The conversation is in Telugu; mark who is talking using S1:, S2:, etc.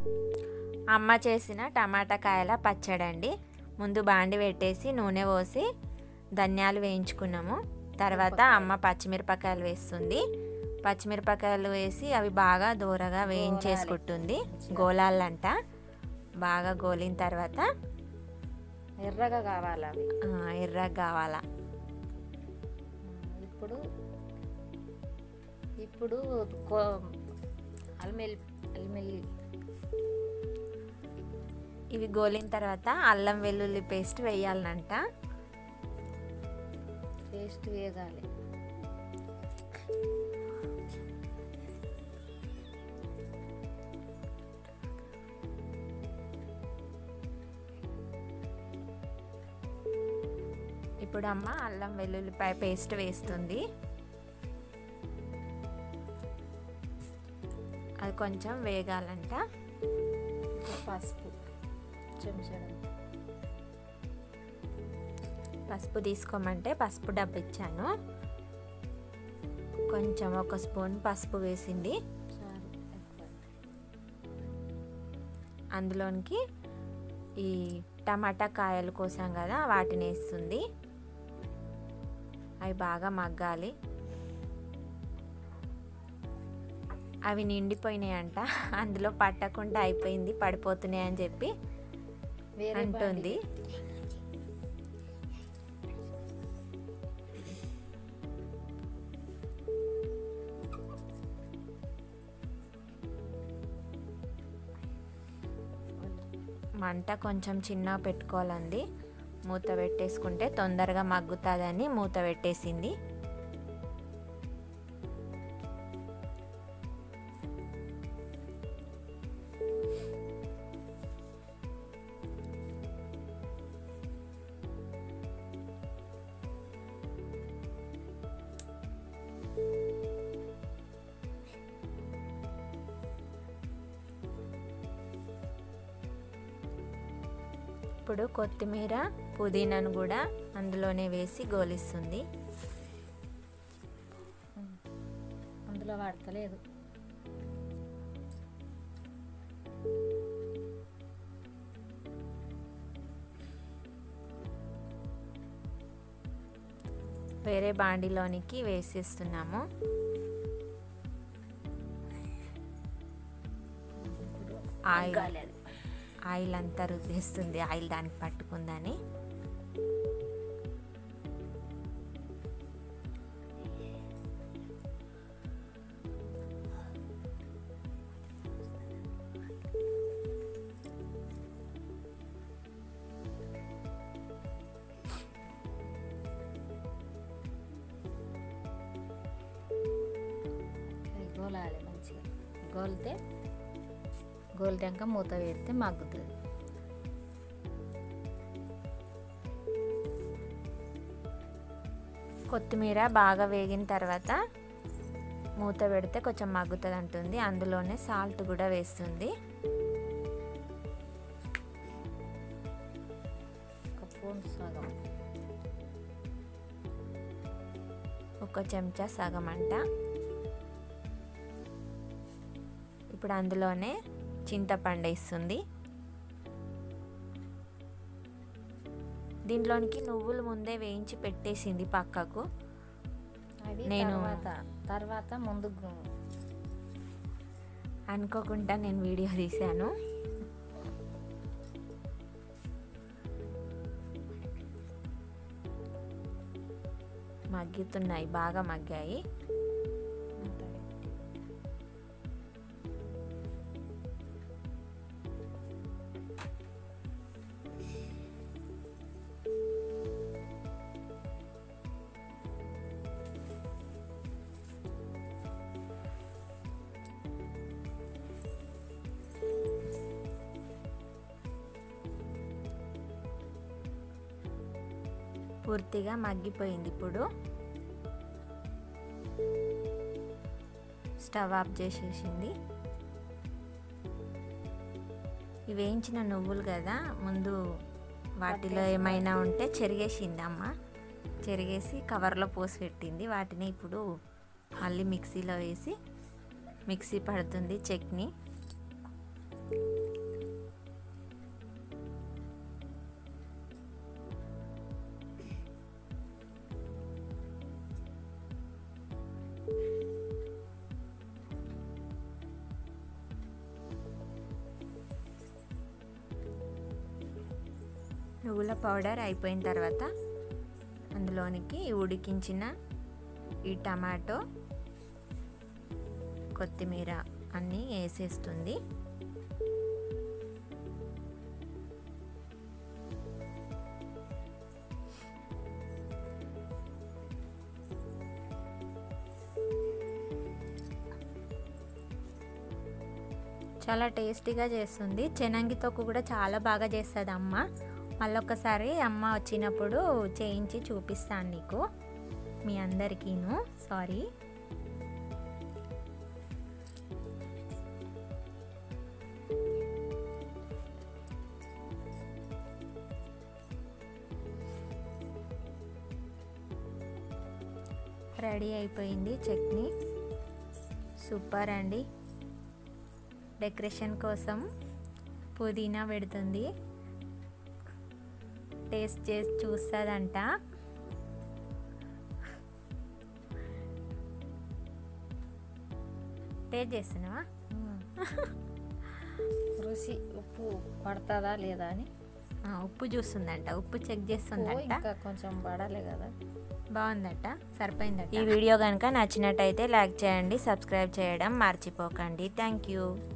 S1: అమ్మ చేసిన టమాటా కాయల పచ్చడి అండి ముందు బాండి పెట్టేసి నూనె పోసి ధనియాలు వేయించుకున్నాము తర్వాత అమ్మ పచ్చిమిరపకాయలు వేస్తుంది పచ్చిమిరపకాయలు వేసి అవి బాగా దూరగా వేయించేసుకుంటుంది గోలాలంట బాగా గోలిన తర్వాత
S2: ఎర్రగా కావాలి అవి
S1: ఆ, ఎర్రగా కావాలా
S2: ఇప్పుడు ఇప్పుడు కో- అల్మెల్లి అల్మెల్లి
S1: ఇవి గోలిన తర్వాత అల్లం వెల్లుల్లి పేస్ట్ వేయాలనంట
S2: పేస్ట్ వేగాలి
S1: ఇప్పుడు అమ్మ అల్లం వెల్లుల్లిపాయ పేస్ట్ వేస్తుంది అది కొంచెం వేగాలంట
S2: ఇంకా పసుపు చెంచాడు
S1: పసుపు తీసుకోమంటే పసుపు డబ్బు ఇచ్చాను కొంచెం ఒక స్పూన్ పసుపు వేసింది
S2: చాలు ఎక్కువ
S1: అందులోనికి ఈ టమాటా కాయలు కోసాం కదా వాటిని వేస్తుంది అవి బాగా మగ్గాలి అవి నిండిపోయినాయంట అందులో పట్టకుండా అయిపోయింది పడిపోతున్నాయి అని చెప్పి
S2: వేరే
S1: అంటుంది మంట కొంచెం చిన్న పెట్టుకోవాలండి మూత పెట్టేసుకుంటే తొందరగా మగ్గుతుందని మూత పెట్టేసింది ఇప్పుడు కొత్తిమీర పుదీనాను కూడా అందులోనే వేసి గోలిస్తుంది
S2: అందులో వాడతలేదు
S1: వేరే బాండిలోనికి వేసేస్తున్నాము
S2: ఇప్పుడు
S1: ఆయిల్
S2: మగ్గాలి అది
S1: ఆయిల్ అంతా రుద్దేస్తుంది ఆయిల్ దానికి పట్టుకుందని
S2: అది గోలాలి మంచిగా గోలితే గోలినాక మూత పెడితే మగ్గుతుంది
S1: కొత్తిమీర బాగా వేగిన తర్వాత మూత పెడితే కొంచెం మగ్గుతుంది అంటుంది అందులోనే సాల్ట్ కూడా వేస్తుంది
S2: ఒక స్పూన్ సగం
S1: ఒక చెంచా సగం అంట ఇప్పుడు అందులోనే చింతపండు వేస్తుంది దీంట్లోనికి నువ్వులు ముందే వేయించి పెట్టేసింది పక్కకు
S2: అవి
S1: నేను-
S2: తర్వాత తర్వాత ముందు గు-
S1: అనుకోకుండా నేను వీడియో తీశాను మగ్గుతున్నాయి బాగా మగ్గాయి
S2: ఉంటాయి.
S1: పూర్తిగా మగ్గిపోయింది ఇప్పుడు స్టవ్ ఆఫ్ చేసేసింది ఇవి వేయించిన నువ్వులు కదా ముందు వాటిలో ఏమైనా ఉంటే చెరిగేసింది అమ్మ చెరిగేసి కవర్లో పోసి పెట్టింది వాటిని ఇప్పుడు మళ్ళీ మిక్సీలో వేసి మిక్సీ పడుతుంది చట్నీ నువ్వుల పౌడర్ అయిపోయిన తర్వాత అందులోనికి ఈ ఉడికించిన ఈ టమాటో కొత్తిమీర అన్నీ వేసేస్తుంది చాలా టేస్టీగా చేస్తుంది చెనంగి తొక్కు కూడా చాలా బాగా చేస్తుంది అమ్మ మళ్ళొకసారి అమ్మ వచ్చినప్పుడు చేయించి చూపిస్తాను నీకు మీ అందరికీను సారీ రెడీ అయిపోయింది చట్నీ సూపర్ అండి డెకరేషన్ కోసం పుదీనా పెడుతుంది టేస్ట్ చేసి చూస్తుందంట టేస్ట్ చేస్తున్నావా
S2: రుచి ఉప్పు పడుతుందా లేదా అని
S1: ఆ, ఉప్పు చూస్తుందంట ఉప్పు చెక్
S2: ఓ,
S1: చేస్తుందంట
S2: ఇంకా కొంచెం పడాలి కదా
S1: బాగుందట సరిపోయిందట ఈ వీడియో కనుక నచ్చినట్టయితే లైక్ చేయండి సబ్స్క్రైబ్ చేయడం మర్చిపోకండి థ్యాంక్ యూ